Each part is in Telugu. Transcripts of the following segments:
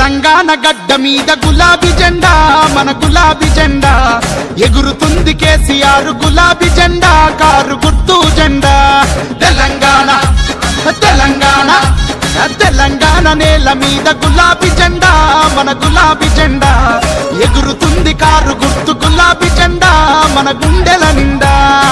తెలంగాణ గడ్డ మీద గులాబీ జెండా మన గులాబీ జెండా ఎగురుతుంది కేసీఆర్ గులాబీ జెండా కారు గుర్తు జెండా తెలంగాణ తెలంగాణ తెలంగాణ నేల మీద గులాబీ జెండా మన గులాబీ జెండా ఎగురుతుంది కారు గుర్తు గులాబీ జెండా మన గుండెల నిండా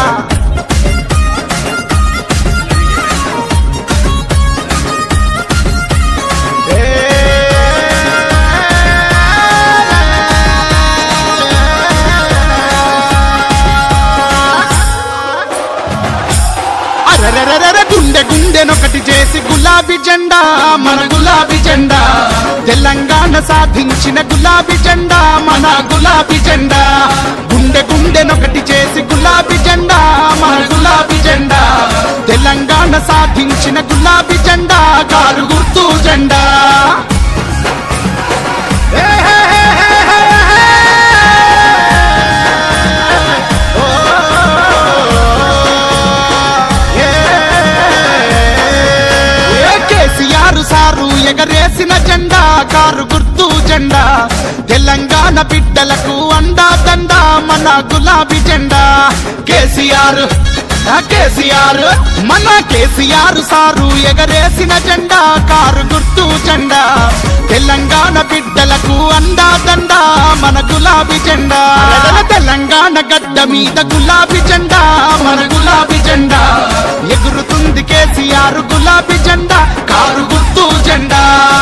అరెరెరెరెరె గుండె గుండెనొకటి చేసి గులాబీ జెండా మన గులాబీ జెండా తెలంగాణ సాధించిన గులాబీ జెండా మన గులాబీ జెండా గుండె గుండెనొకటి చేసి గులాబీ జెండా మన గులాబీ జెండా తెలంగాణ సాధించిన గులాబీ జెండా కారు గుర్తు జెండా ఏ హే హే హే హే హే. ఓ ఏ ఏ కేసీఆర్ సారు ఎగరేసిన జెండా కారు గుర్తు జెండా తెలంగాణ బిడ్డలకు అండా దండా మన గులాబీ జెండా కేసీఆర్ ఆ కేసీఆర్ మన కేసీఆర్ సారు ఎగరేసిన జెండా కారు గుర్తు జెండా తెలంగాణ బిడ్డలకు అండా దండా మన గులాబీ జెండా అలల తెలంగాణ గడ్డ మీద గులాబీ జెండా మన గులాబీ జెండా ఎగురుతుంది కేసీఆర్ గులాబీ జెండా కారు గుర్తు జెండా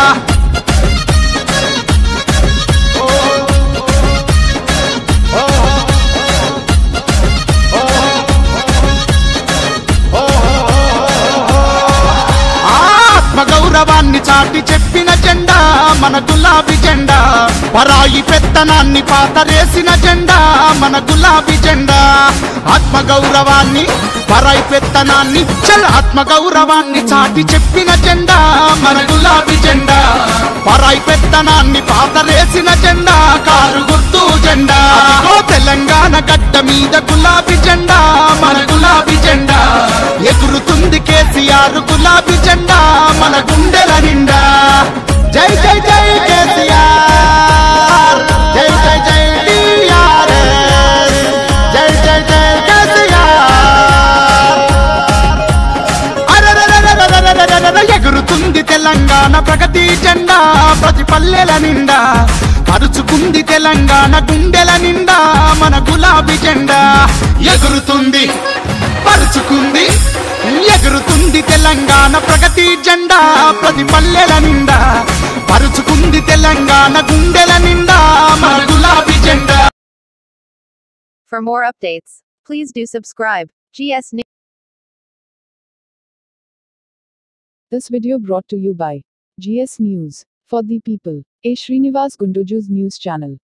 ఆత్మ గౌరవాన్ని చాటి చెప్పిన జెండా మన గులాబీ జెండా పరాయి పెత్తనాన్ని పాతరేసిన జెండా మన గులాబీ జెండా ఆత్మ గౌరవాన్ని పరాయి పెత్తనాన్ని చల్ ఆత్మ గౌరవాన్ని చాటి చెప్పిన జెండా మన గులాబీ జెండా పరాయి పెత్తనాన్ని పాతరేసిన జెండా కారు గుర్తు జెండా అదిగో తెలంగాణ గడ్డ మీద గులాబీ జెండా మన గులాబీ జెండా ఎగురుతుంది కేసీఆర్ గులాబీ జెండా మన గుండెల నిండా జై జై జై కేసీఆర్ జై జై జై టీఆర్ఎస్ జై జై జై కేసీఆర్ అరెరెరెరెరెరెరెరెరెరె ఎగురుతుంది తెలంగాణ ప్రగతి జెండా ప్రతి పల్లెల నిండా పరుచుకుంది తెలంగాణ గుండెల నిండా మన గులాబీ జెండా ఎగురుతుంది పరుచుకుంది ఎగురుతుంది తెలంగాణ ప్రగతి జెండా ప్రతి పల్లెల నిండా పరుచుకుంది తెలంగాణ గుండెల నిండా మన గులాబీ జెండా For more updates, please do subscribe. GS News. This video brought to you by GS News for the people, a Srinivas Gunduju's news channel.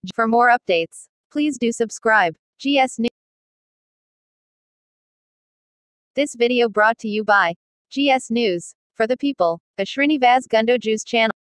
For more updates, please do subscribe. GS News. This video brought to you by GS News. For the people, a Srinivas Gundoju's channel.